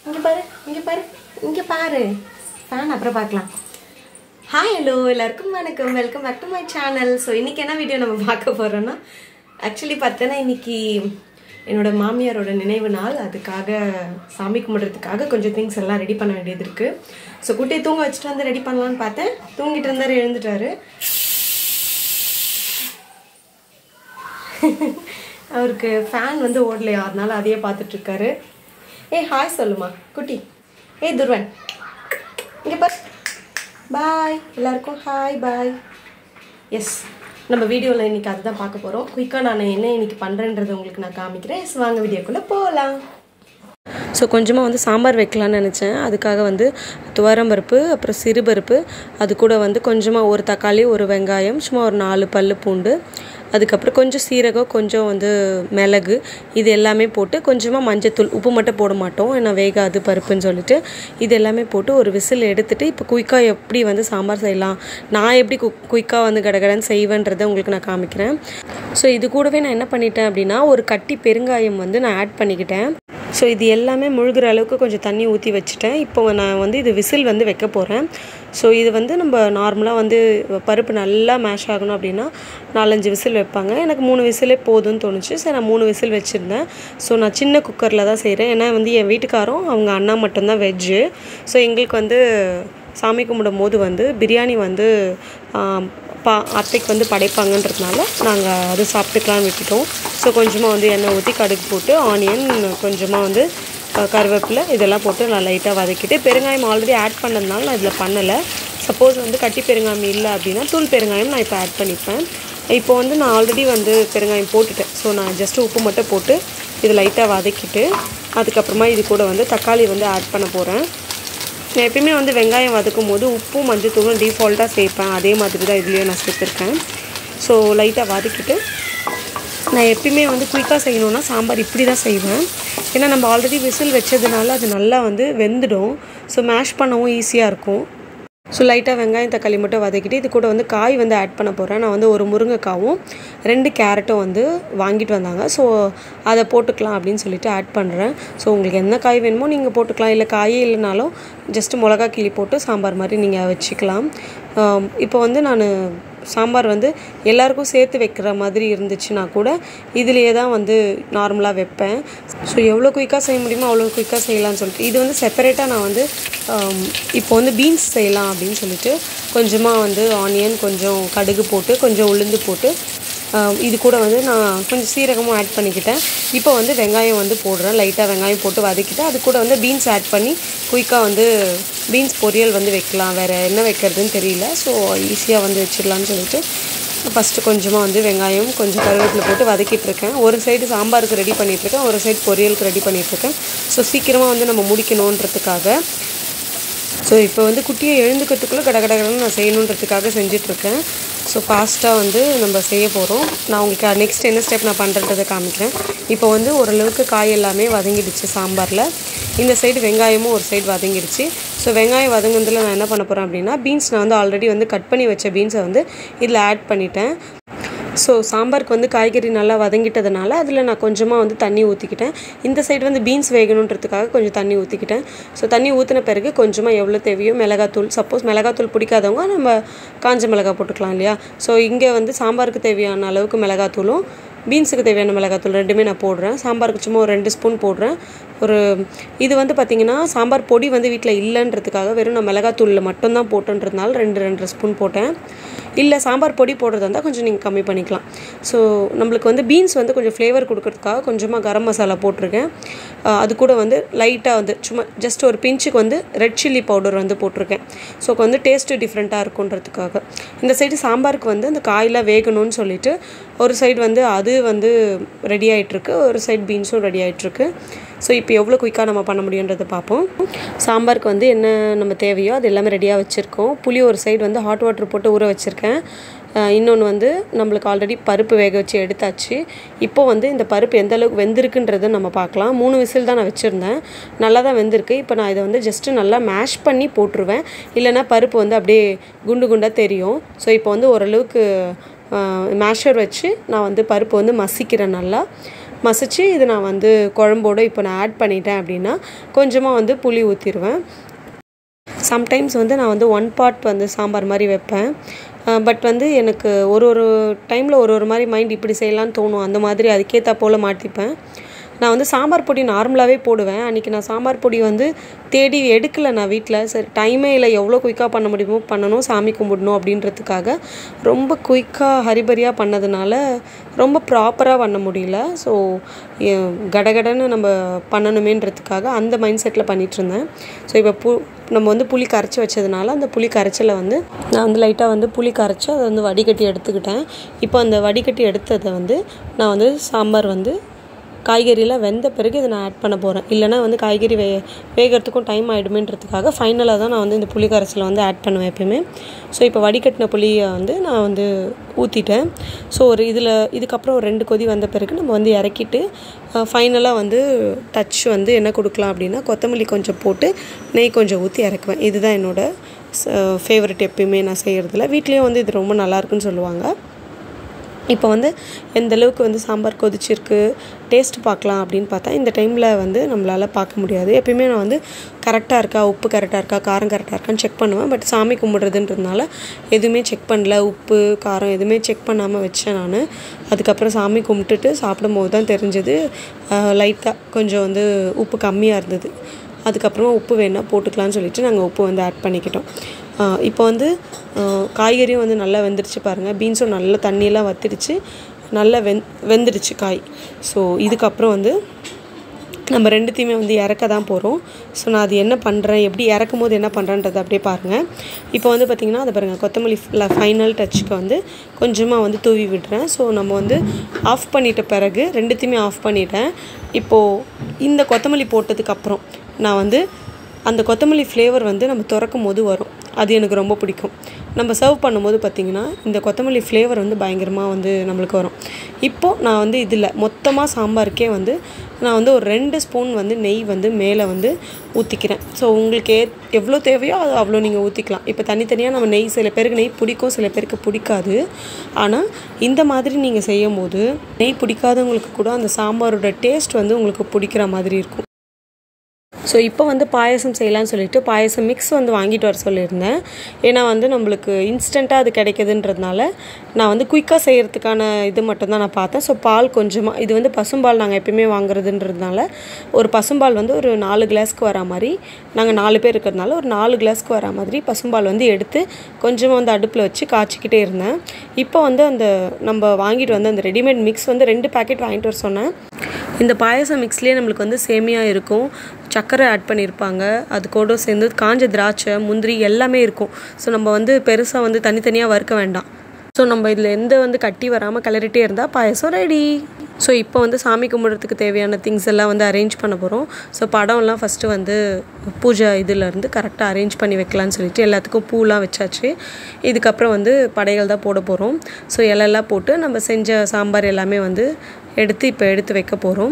இங்கே பாரு இங்கே பாரு இங்கே பாரு ஃபேன் அப்புறம் பார்க்கலாம் ஹாய் ஹலோ எல்லாருக்கும் வணக்கம் welcome back to my channel so இன்றைக்கி என்ன வீடியோ நம்ம பார்க்க போகிறோன்னா ஆக்சுவலி பார்த்தோன்னா இன்னைக்கு என்னோட மாமியாரோட நினைவு நாள் அதுக்காக சாமி கும்பிட்றதுக்காக கொஞ்சம் திங்ஸ் எல்லாம் ரெடி பண்ண வேண்டியது இருக்குது ஸோ குட்டியை தூங்க வச்சுட்டு வந்து ரெடி பண்ணலான்னு பார்த்தேன் தூங்கிட்டு இருந்தாரு எழுந்துட்டாரு அவருக்கு ஃபேன் வந்து ஓடலையா அதனால அதையே பார்த்துட்டு இருக்காரு ஏய் ஹாய் சொல்லுமா குட்டி ஏய் துர்வன் இங்கே பார் பாய் எல்லாருக்கும் ஹாய் பாய் எஸ் நம்ம வீடியோவில் இன்னைக்கு அதுதான் பார்க்க போகிறோம் குயிக்காக நான் என்ன இன்னைக்கு பண்ணுறேன்றதை உங்களுக்கு நான் காமிக்கிறேன் எஸ் வாங்க வீடியோக்குள்ளே போகலாம் ஸோ கொஞ்சமாக வந்து சாம்பார் வைக்கலான்னு நினச்சேன் அதுக்காக வந்து துவரம்பருப்பு அப்புறம் சிறுபருப்பு அது கூட வந்து கொஞ்சமாக ஒரு தக்காளி ஒரு வெங்காயம் சும்மா ஒரு நாலு பல்லு பூண்டு அதுக்கப்புறம் கொஞ்சம் சீரகம் கொஞ்சம் வந்து மிளகு இது எல்லாமே போட்டு கொஞ்சமாக மஞ்சத்தூள் உப்பு மட்டும் போட மாட்டோம் ஏன்னா வேகாது பருப்புன்னு சொல்லிட்டு இது எல்லாமே போட்டு ஒரு விசில் எடுத்துட்டு இப்போ குயிக்காக எப்படி வந்து சாம்பார் செய்யலாம் நான் எப்படி குக் குயிக்காக வந்து கடகடன்னு செய்வேன்றதை உங்களுக்கு நான் காமிக்கிறேன் ஸோ இது கூடவே நான் என்ன பண்ணிட்டேன் அப்படின்னா ஒரு கட்டி பெருங்காயம் வந்து நான் ஆட் பண்ணிக்கிட்டேன் ஸோ இது எல்லாமே முழுகிற அளவுக்கு கொஞ்சம் தண்ணி ஊற்றி வச்சுட்டேன் இப்போ நான் வந்து இது விசில் வந்து வைக்க போகிறேன் ஸோ இது வந்து நம்ம நார்மலாக வந்து பருப்பு நல்லா மேஷ் ஆகணும் அப்படின்னா நாலஞ்சு விசில் வைப்பாங்க எனக்கு மூணு விசிலே போதும்னு தோணுச்சு சரி நான் மூணு விசில் வச்சுருந்தேன் ஸோ நான் சின்ன குக்கரில் தான் செய்கிறேன் ஏன்னா வந்து என் வீட்டுக்காரும் அவங்க அண்ணா மட்டும்தான் வெஜ்ஜு ஸோ எங்களுக்கு வந்து சாமி கும்பிடும் போது வந்து பிரியாணி வந்து பா அத்தைக்கு வந்து படைப்பாங்கன்றதுனால நாங்கள் அது சாப்பிட்டுக்கலான்னு விட்டுட்டோம் ஸோ கொஞ்சமாக வந்து எண்ணெய் ஊற்றி கடுகு போட்டு ஆனியன் கொஞ்சமாக வந்து கருவேப்பிலை இதெல்லாம் போட்டு நான் லைட்டாக வதக்கிட்டு பெருங்காயம் ஆல்ரெடி ஆட் பண்ணதுனால நான் இதில் பண்ணலை சப்போஸ் வந்து கட்டி பெருங்காயம் இல்லை அப்படின்னா தூள் பெருங்காயம் நான் இப்போ ஆட் பண்ணிப்பேன் இப்போ வந்து நான் ஆல்ரெடி வந்து பெருங்காயம் போட்டுட்டேன் ஸோ நான் ஜஸ்ட்டு உப்பு மட்டும் போட்டு இது லைட்டாக வதக்கிட்டு அதுக்கப்புறமா இது கூட வந்து தக்காளி வந்து ஆட் பண்ண போகிறேன் நான் எப்பயுமே வந்து வெங்காயம் வதக்கும் போது உப்பும் மஞ்சத்தூளும் டிஃபால்ட்டாக சேர்ப்பேன் அதே மாதிரி தான் இதுலேயும் நான் சேர்த்துருக்கேன் ஸோ லைட்டாக வதக்கிட்டு நான் எப்பயுமே வந்து குயிக்காக செய்யணுன்னா சாம்பார் இப்படி தான் செய்வேன் ஏன்னா நம்ம ஆல்ரெடி விசில் வச்சதுனால அது நல்லா வந்து வெந்துடும் ஸோ மேஷ் பண்ணவும் ஈஸியாக இருக்கும் ஸோ லைட்டாக வெங்காயம் தக்காளி மட்டும் வதக்கிட்டு இது கூட வந்து காய் வந்து ஆட் பண்ண போகிறேன் நான் வந்து ஒரு முருங்கைக்காவும் ரெண்டு கேரட்டும் வந்து வாங்கிட்டு வந்தாங்க ஸோ அதை போட்டுக்கலாம் அப்படின்னு சொல்லிட்டு ஆட் பண்ணுறேன் ஸோ உங்களுக்கு என்ன காய் வேணுமோ நீங்கள் போட்டுக்கலாம் இல்லை காயே இல்லைனாலும் ஜஸ்ட்டு மிளகா கிள்ளி போட்டு சாம்பார் மாதிரி நீங்கள் வச்சுக்கலாம் இப்போ வந்து நான் சாம்பார் வந்து எல்லாருக்கும் சேர்த்து வைக்கிற மாதிரி இருந்துச்சுன்னா கூட இதுலேயே தான் வந்து நார்மலாக வைப்பேன் ஸோ எவ்வளோ குயிக்காக செய்ய முடியுமோ அவ்வளோ குயிக்காக செய்யலாம்னு சொல்லிட்டு இது வந்து செப்பரேட்டாக நான் வந்து இப்போ வந்து பீன்ஸ் செய்யலாம் அப்படின்னு சொல்லிட்டு கொஞ்சமாக வந்து ஆனியன் கொஞ்சம் கடுகு போட்டு கொஞ்சம் உளுந்து போட்டு இது கூட வந்து நான் கொஞ்சம் சீரகமும் ஆட் பண்ணிக்கிட்டேன் இப்போ வந்து வெங்காயம் வந்து போடுறேன் லைட்டாக வெங்காயம் போட்டு வதக்கிட்டு அது கூட வந்து பீன்ஸ் ஆட் பண்ணி குயிக்காக வந்து பீன்ஸ் பொரியல் வந்து வைக்கலாம் வேறு என்ன வைக்கிறதுன்னு தெரியல ஸோ ஈஸியாக வந்து வச்சிடலான்னு சொல்லிட்டு ஃபஸ்ட்டு கொஞ்சமாக வந்து வெங்காயம் கொஞ்சம் கருவேப்பிலை போட்டு வதக்கிட்டு இருக்கேன் ஒரு சைடு சாம்பாருக்கு ரெடி பண்ணிகிட்ருக்கேன் ஒரு சைடு பொரியலுக்கு ரெடி பண்ணிகிட்ருக்கேன் ஸோ சீக்கிரமாக வந்து நம்ம முடிக்கணுன்றதுக்காக ஸோ இப்போ வந்து குட்டியை எழுந்துக்கிறதுக்குள்ளே கட கடகடன்னு நான் செய்யணுன்றதுக்காக செஞ்சிட்ருக்கேன் ஸோ ஃபாஸ்ட்டாக வந்து நம்ம செய்ய போகிறோம் நான் உங்களுக்கு நெக்ஸ்ட் என்ன ஸ்டெப் நான் பண்ணுறன்றதை காமிக்கிறேன் இப்போ வந்து ஓரளவுக்கு காய் எல்லாமே வதங்கிடுச்சு சாம்பாரில் இந்த சைடு வெங்காயமும் ஒரு சைடு வதங்கிடுச்சு ஸோ வெங்காயம் வதங்குனதில் நான் என்ன பண்ண போகிறேன் அப்படின்னா பீன்ஸ் நான் வந்து ஆல்ரெடி வந்து கட் பண்ணி வச்ச பீன்ஸை வந்து இதில் ஆட் பண்ணிட்டேன் ஸோ சாம்பாருக்கு வந்து காய்கறி நல்லா வதங்கிட்டதுனால அதில் நான் கொஞ்சமாக வந்து தண்ணி ஊற்றிக்கிட்டேன் இந்த சைடு வந்து பீன்ஸ் வேகணுன்றதுக்காக கொஞ்சம் தண்ணி ஊற்றிக்கிட்டேன் ஸோ தண்ணி ஊற்றின பிறகு கொஞ்சமாக எவ்வளோ தேவையோ மிளகாத்தூள் சப்போஸ் மிளகாத்தூள் பிடிக்காதவங்க நம்ம காஞ்ச மிளகா போட்டுக்கலாம் இல்லையா ஸோ இங்கே வந்து சாம்பாருக்கு தேவையான அளவுக்கு மிளகாத்தூளும் பீன்ஸுக்கு தேவையான மிளகாத்தூள் ரெண்டுமே நான் போடுறேன் சாம்பாருக்கு சும்மா ஒரு ரெண்டு ஸ்பூன் போடுறேன் ஒரு இது வந்து பார்த்திங்கன்னா சாம்பார் பொடி வந்து வீட்டில் இல்லைன்றதுக்காக வெறும் நான் மிளகாத்தூளில் மட்டும்தான் போட்டுன்றதுனால ரெண்டு ரெண்டு ஸ்பூன் போட்டேன் இல்லை சாம்பார் பொடி போடுறதா இருந்தால் கொஞ்சம் நீங்கள் கம்மி பண்ணிக்கலாம் ஸோ நம்மளுக்கு வந்து பீன்ஸ் வந்து கொஞ்சம் ஃப்ளேவர் கொடுக்கறதுக்காக கொஞ்சமாக கரம் மசாலா போட்டிருக்கேன் அது கூட வந்து லைட்டாக வந்து சும்மா ஜஸ்ட் ஒரு பிஞ்சுக்கு வந்து ரெட் சில்லி பவுடர் வந்து போட்டிருக்கேன் ஸோ வந்து டேஸ்ட்டு டிஃப்ரெண்ட்டாக இருக்குன்றதுக்காக இந்த சைடு சாம்பாருக்கு வந்து அந்த காயெலாம் வேகணும்னு சொல்லிட்டு ஒரு சைடு வந்து அது வந்து ரெடி ஆகிட்டுருக்கு ஒரு சைடு பீன்ஸும் ரெடி ஆகிட்டுருக்கு ஸோ இப்போ எவ்வளோ குயிக்காக நம்ம பண்ண முடியுன்றதை பார்ப்போம் சாம்பாருக்கு வந்து என்ன நம்ம தேவையோ அது எல்லாமே ரெடியாக வச்சுருக்கோம் புளி ஒரு சைடு வந்து ஹாட் வாட்டர் போட்டு ஊற வச்சுருக்கேன் இன்னொன்று வந்து நம்மளுக்கு ஆல்ரெடி பருப்பு வேக வச்சு எடுத்தாச்சு இப்போ வந்து இந்த பருப்பு எந்த அளவுக்கு வெந்திருக்குன்றதை நம்ம பார்க்கலாம் மூணு விசில் தான் நான் வச்சுருந்தேன் நல்லா தான் வெந்திருக்கு இப்போ நான் இதை வந்து ஜஸ்ட்டு நல்லா மேஷ் பண்ணி போட்டுருவேன் இல்லைனா பருப்பு வந்து அப்படியே குண்டு குண்டாக தெரியும் ஸோ இப்போ வந்து ஓரளவுக்கு மேஷர் வச்சு நான் வந்து பருப்பு வந்து மசிக்கிறேன் நல்லா மசிச்சு இது நான் வந்து குழம்போடு இப்போ நான் ஆட் பண்ணிட்டேன் அப்படின்னா கொஞ்சமாக வந்து புளி ஊற்றிடுவேன் சம்டைம்ஸ் வந்து நான் வந்து ஒன் பார்ட் வந்து சாம்பார் மாதிரி வைப்பேன் பட் வந்து எனக்கு ஒரு ஒரு டைமில் ஒரு ஒரு மாதிரி மைண்ட் இப்படி செய்யலான்னு தோணும் அந்த மாதிரி அதுக்கேற்ற போல் மாற்றிப்பேன் நான் வந்து சாம்பார் பொடி நார்மலாகவே போடுவேன் அன்றைக்கி நான் சாம்பார் பொடி வந்து தேடி எடுக்கலை நான் வீட்டில் சரி டைமே இல்லை எவ்வளோ குயிக்காக பண்ண முடியுமோ பண்ணணும் சாமி கும்பிடணும் அப்படின்றதுக்காக ரொம்ப குயிக்காக ஹரிபரியாக பண்ணதுனால ரொம்ப ப்ராப்பராக பண்ண முடியல ஸோ கடகடன்னு நம்ம பண்ணணுமேன்றதுக்காக அந்த மைண்ட் செட்டில் பண்ணிகிட்ருந்தேன் ஸோ இப்போ பூ நம்ம வந்து புளி கரைச்சி வச்சதுனால அந்த புளி கரைச்சலை வந்து நான் வந்து லைட்டாக வந்து புளி கரைச்சி அதை வந்து வடிகட்டி எடுத்துக்கிட்டேன் இப்போ அந்த வடிகட்டி எடுத்ததை வந்து நான் வந்து சாம்பார் வந்து காய்கறியெலாம் வெந்த பிறகு இதை நான் ஆட் பண்ண போகிறேன் இல்லைனா வந்து காய்கறி வே வேகிறதுக்கும் டைம் ஆகிடுமேன்றதுக்காக ஃபைனலாக தான் நான் வந்து இந்த புளி கரைசலை வந்து ஆட் பண்ணுவேன் எப்பயுமே ஸோ இப்போ வடிகட்டின புளியை வந்து நான் வந்து ஊற்றிட்டேன் ஸோ ஒரு இதில் இதுக்கப்புறம் ஒரு ரெண்டு கொதி வந்த பிறகு நம்ம வந்து இறக்கிட்டு ஃபைனலாக வந்து டச் வந்து என்ன கொடுக்கலாம் அப்படின்னா கொத்தமல்லி கொஞ்சம் போட்டு நெய் கொஞ்சம் ஊற்றி இறக்குவேன் இதுதான் என்னோடய ஃபேவரட் எப்பயுமே நான் செய்கிறதுல வீட்லேயும் வந்து இது ரொம்ப நல்லாயிருக்குன்னு சொல்லுவாங்க இப்போ வந்து எந்த அளவுக்கு வந்து சாம்பார் கொதிச்சிருக்கு டேஸ்ட் பார்க்கலாம் அப்படின்னு பார்த்தா இந்த டைமில் வந்து நம்மளால் பார்க்க முடியாது எப்பயுமே நான் வந்து கரெக்டாக இருக்கா உப்பு கரெக்டாக இருக்கா காரம் கரெக்டாக இருக்கான்னு செக் பண்ணுவேன் பட் சாமி கும்பிட்றதுன்றதுனால எதுவுமே செக் பண்ணல உப்பு காரம் எதுவுமே செக் பண்ணாமல் வச்சேன் நான் அதுக்கப்புறம் சாமி கும்பிட்டுட்டு சாப்பிடும் போது தான் தெரிஞ்சது லைட்டாக கொஞ்சம் வந்து உப்பு கம்மியாக இருந்தது அதுக்கப்புறமா உப்பு வேணால் போட்டுக்கலாம்னு சொல்லிட்டு நாங்கள் உப்பு வந்து ஆட் பண்ணிக்கிட்டோம் இப்போ வந்து காய்கறியும் வந்து நல்லா வெந்துருச்சு பாருங்கள் பீன்ஸும் நல்லா தண்ணியெல்லாம் வத்திடுச்சு நல்லா வெந் வெந்துடுச்சு காய் ஸோ இதுக்கப்புறம் வந்து நம்ம ரெண்டுத்தையுமே வந்து இறக்க தான் போகிறோம் ஸோ நான் அது என்ன பண்ணுறேன் எப்படி இறக்கும் போது என்ன பண்ணுறேன்றதை அப்படியே பாருங்கள் இப்போ வந்து பார்த்திங்கன்னா அதை பாருங்கள் கொத்தமல்லி ஃபைனல் டச்சுக்கு வந்து கொஞ்சமாக வந்து தூவி விடுறேன் ஸோ நம்ம வந்து ஆஃப் பண்ணிட்ட பிறகு ரெண்டுத்தையுமே ஆஃப் பண்ணிட்டேன் இப்போது இந்த கொத்தமல்லி போட்டதுக்கப்புறம் நான் வந்து அந்த கொத்தமல்லி ஃப்ளேவர் வந்து நம்ம திறக்கும் போது வரும் அது எனக்கு ரொம்ப பிடிக்கும் நம்ம சர்வ் பண்ணும்போது பார்த்திங்கன்னா இந்த கொத்தமல்லி ஃப்ளேவர் வந்து பயங்கரமாக வந்து நம்மளுக்கு வரும் இப்போது நான் வந்து இதில் மொத்தமாக சாம்பாருக்கே வந்து நான் வந்து ஒரு ரெண்டு ஸ்பூன் வந்து நெய் வந்து மேலே வந்து ஊற்றிக்கிறேன் ஸோ உங்களுக்கு ஏ எவ்வளோ தேவையோ அது அவ்வளோ நீங்கள் ஊற்றிக்கலாம் இப்போ தனித்தனியாக நம்ம நெய் சில பேருக்கு நெய் பிடிக்கும் சில பேருக்கு பிடிக்காது ஆனால் இந்த மாதிரி நீங்கள் செய்யும் போது நெய் பிடிக்காதவங்களுக்கு கூட அந்த சாம்பாரோட டேஸ்ட் வந்து உங்களுக்கு பிடிக்கிற மாதிரி இருக்கும் ஸோ இப்போ வந்து பாயசம் செய்யலாம்னு சொல்லிட்டு பாயசம் மிக்ஸ் வந்து வாங்கிட்டு வர சொல்லியிருந்தேன் ஏன்னா வந்து நம்மளுக்கு இன்ஸ்டண்ட்டாக அது கிடைக்கிதுன்றதுனால நான் வந்து குயிக்காக செய்கிறதுக்கான இது மட்டும்தான் நான் பார்த்தேன் ஸோ பால் கொஞ்சமாக இது வந்து பசும்பால் நாங்கள் எப்பயுமே வாங்குறதுன்றதுனால ஒரு பசும்பால் வந்து ஒரு நாலு கிளாஸ்க்கு வரா மாதிரி நாங்கள் நாலு பேர் இருக்கிறதுனால ஒரு நாலு கிளாஸ்க்கு வரா மாதிரி பசும்பால் வந்து எடுத்து கொஞ்சமாக வந்து அடுப்பில் வச்சு காய்ச்சிக்கிட்டே இருந்தேன் இப்போ வந்து அந்த நம்ம வாங்கிட்டு வந்து அந்த ரெடிமேட் மிக்ஸ் வந்து ரெண்டு பேக்கெட் வாங்கிட்டு வர சொன்னேன் இந்த பாயசம் மிக்ஸ்லேயே நம்மளுக்கு வந்து சேமியா இருக்கும் சர்க்கரை ஆட் பண்ணியிருப்பாங்க அது கூட சேர்ந்து காஞ்ச திராட்சை முந்திரி எல்லாமே இருக்கும் ஸோ நம்ம வந்து பெருசாக வந்து தனித்தனியாக வறுக்க வேண்டாம் ஸோ நம்ம இதில் எந்த வந்து கட்டி வராமல் கிளறிட்டே இருந்தால் பாயசம் ரெடி ஸோ இப்போ வந்து சாமி கும்பிட்றதுக்கு தேவையான திங்ஸ் எல்லாம் வந்து அரேஞ்ச் பண்ண போகிறோம் ஸோ படம்லாம் ஃபஸ்ட்டு வந்து பூஜை இதிலேருந்து கரெக்டாக அரேஞ்ச் பண்ணி வைக்கலான்னு சொல்லிட்டு எல்லாத்துக்கும் பூலாம் வச்சாச்சு இதுக்கப்புறம் வந்து படைகள் தான் போட போகிறோம் ஸோ இலெல்லாம் போட்டு நம்ம செஞ்ச சாம்பார் எல்லாமே வந்து எடுத்து இப்போ எடுத்து வைக்க போகிறோம்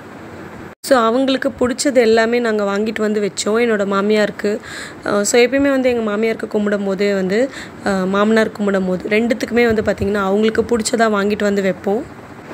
ஸோ அவங்களுக்கு பிடிச்சது எல்லாமே நாங்கள் வாங்கிட்டு வந்து வச்சோம் என்னோடய மாமியாருக்கு ஸோ எப்பயுமே வந்து எங்கள் மாமியாருக்கு கும்பிடும் போது வந்து மாமனார் கும்பிடும் போது ரெண்டுத்துக்குமே வந்து பார்த்திங்கன்னா அவங்களுக்கு பிடிச்சதாக வாங்கிட்டு வந்து வைப்போம்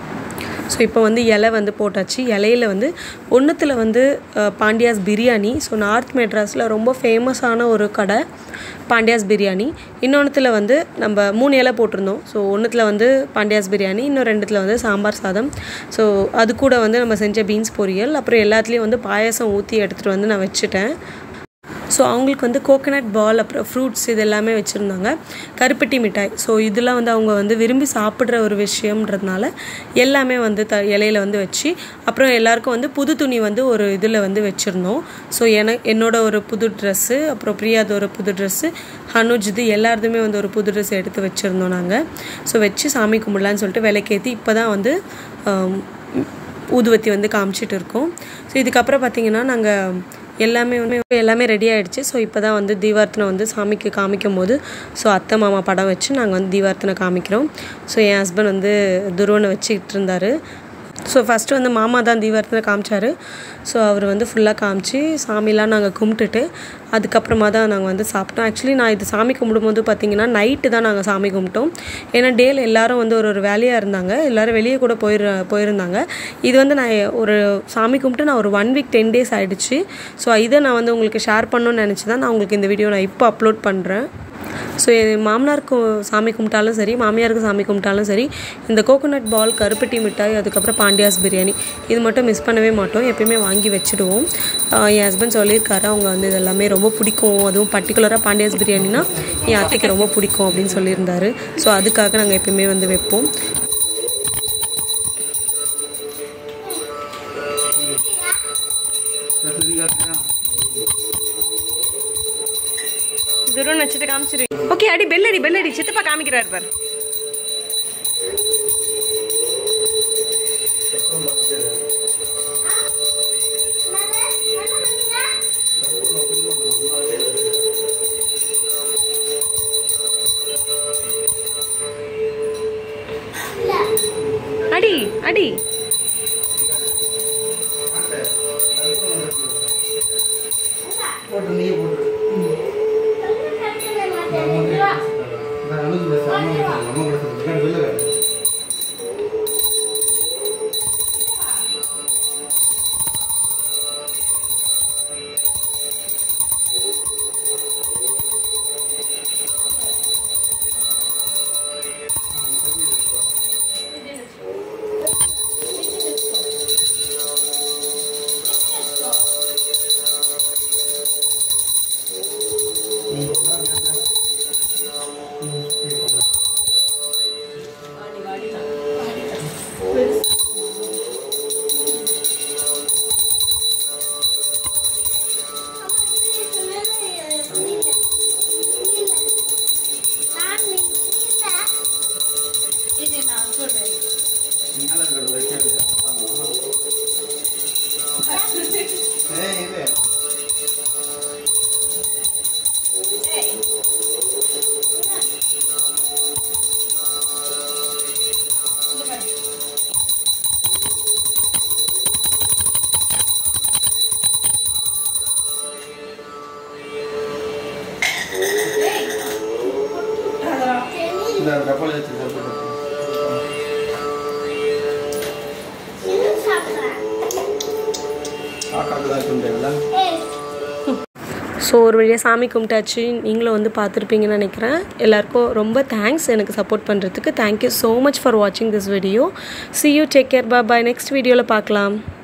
ஸோ இப்போ வந்து இலை வந்து போட்டாச்சு இலையில வந்து ஒன்றுத்தில் வந்து பாண்டியாஸ் பிரியாணி ஸோ நார்த் மெட்ராஸில் ரொம்ப ஃபேமஸான ஒரு கடை பாண்டியாஸ் பிரியாணி இன்னொன்றுத்தில் வந்து நம்ம மூணு இலை போட்டிருந்தோம் ஸோ ஒன்றுத்தில் வந்து பாண்டியாஸ் பிரியாணி இன்னும் ரெண்டுத்தில் வந்து சாம்பார் சாதம் ஸோ அது கூட வந்து நம்ம செஞ்ச பீன்ஸ் பொரியல் அப்புறம் எல்லாத்துலேயும் வந்து பாயசம் ஊற்றி எடுத்துகிட்டு வந்து நான் வச்சுட்டேன் ஸோ அவங்களுக்கு வந்து கோகனட் பால் அப்புறம் ஃப்ரூட்ஸ் இது எல்லாமே வச்சுருந்தாங்க கருப்பட்டி மிட்டாய் ஸோ இதெல்லாம் வந்து அவங்க வந்து விரும்பி சாப்பிட்ற ஒரு விஷயம்ன்றதுனால எல்லாமே வந்து த இலையில வந்து வச்சு அப்புறம் எல்லாருக்கும் வந்து புது துணி வந்து ஒரு இதில் வந்து வச்சுருந்தோம் ஸோ என என்னோட ஒரு புது ட்ரெஸ்ஸு அப்புறம் பிரியாது ஒரு புது ட்ரெஸ்ஸு ஹனுஜ் இது எல்லாருதுமே வந்து ஒரு புது ட்ரெஸ் எடுத்து வச்சுருந்தோம் நாங்கள் ஸோ வச்சு சாமி கும்பிடலான்னு சொல்லிட்டு விலைக்கேற்றி இப்போ தான் வந்து ஊதுவத்தி வந்து காமிச்சிட்டு இருக்கோம் ஸோ இதுக்கப்புறம் பார்த்திங்கன்னா நாங்கள் எல்லாமே வந்து எல்லாமே ரெடி ஆகிடுச்சு ஸோ இப்போ தான் வந்து தீபார்த்தனை வந்து சாமிக்கு காமிக்கும் போது ஸோ அத்தை மாமா படம் வச்சு நாங்கள் வந்து தீபார்த்தனை காமிக்கிறோம் ஸோ என் ஹஸ்பண்ட் வந்து துருவனை வச்சுக்கிட்டு இருந்தார் ஸோ ஃபஸ்ட்டு வந்து மாமா தான் தீபாரத்தில் காமிச்சார் ஸோ அவர் வந்து ஃபுல்லாக காமிச்சு சாமிலாம் நாங்கள் கும்பிட்டுட்டு அதுக்கப்புறமா தான் நாங்கள் வந்து சாப்பிட்டோம் ஆக்சுவலி நான் இது சாமி கும்பிடும்போது பார்த்தீங்கன்னா நைட்டு தான் நாங்கள் சாமி கும்பிட்டோம் ஏன்னா டேயில் எல்லாரும் வந்து ஒரு ஒரு வேலையாக இருந்தாங்க எல்லோரும் வெளியே கூட போயிரு போயிருந்தாங்க இது வந்து நான் ஒரு சாமி கும்பிட்டு நான் ஒரு ஒன் வீக் டென் டேஸ் ஆகிடுச்சு ஸோ இதை நான் வந்து உங்களுக்கு ஷேர் பண்ணணும்னு நினச்சி தான் நான் உங்களுக்கு இந்த வீடியோ நான் இப்போ அப்லோட் பண்ணுறேன் ஸோ என் மாமனாருக்கு சாமி கும்பிட்டாலும் சரி மாமியாருக்கு சாமி கும்பிட்டாலும் சரி இந்த கோகோனட் பால் கருப்பட்டி மிட்டாய் அதுக்கப்புறம் பாண்டியாஸ் பிரியாணி இது மட்டும் மிஸ் பண்ணவே மாட்டோம் எப்பயுமே வாங்கி வச்சுடுவோம் ஆஹ் என் ஹஸ்பண்ட் சொல்லியிருக்காரு அவங்க வந்து இதெல்லாமே ரொம்ப பிடிக்கும் அதுவும் பர்டிகுலராக பாண்டியாஸ் பிரியாணினா என் அத்தைக்கு ரொம்ப பிடிக்கும் அப்படின்னு சொல்லியிருந்தாரு ஸோ அதுக்காக நாங்கள் எப்பயுமே வந்து வைப்போம் துருவன் வச்சுட்டு காமிச்சிரு ஓகே அடி பெல் அடி பெல் அடி சித்தப்பா காமிக்கிறாரு பாரு அடி அடி போட்டு நீயே போட்டு நான் அனுப்பி பேசுறேன் அம்மா பேசுறேன் அம்மா பேசுறேன் வெளில காட்டு மேல இருக்கிறது வைக்காது ஏய் இது இந்த டப்பால வச்சு போட்டு காக்காக்கு தான் இருக்குன்றீங்களா ஸோ ஒரு வழியாக சாமி கும்பிட்டாச்சு நீங்களும் வந்து பார்த்துருப்பீங்கன்னு நினைக்கிறேன் எல்லாருக்கும் ரொம்ப தேங்க்ஸ் எனக்கு சப்போர்ட் பண்ணுறதுக்கு தேங்க்யூ ஸோ மச் ஃபார் வாட்சிங் this video see you take care பா பாய் நெக்ஸ்ட் வீடியோவில் பார்க்கலாம்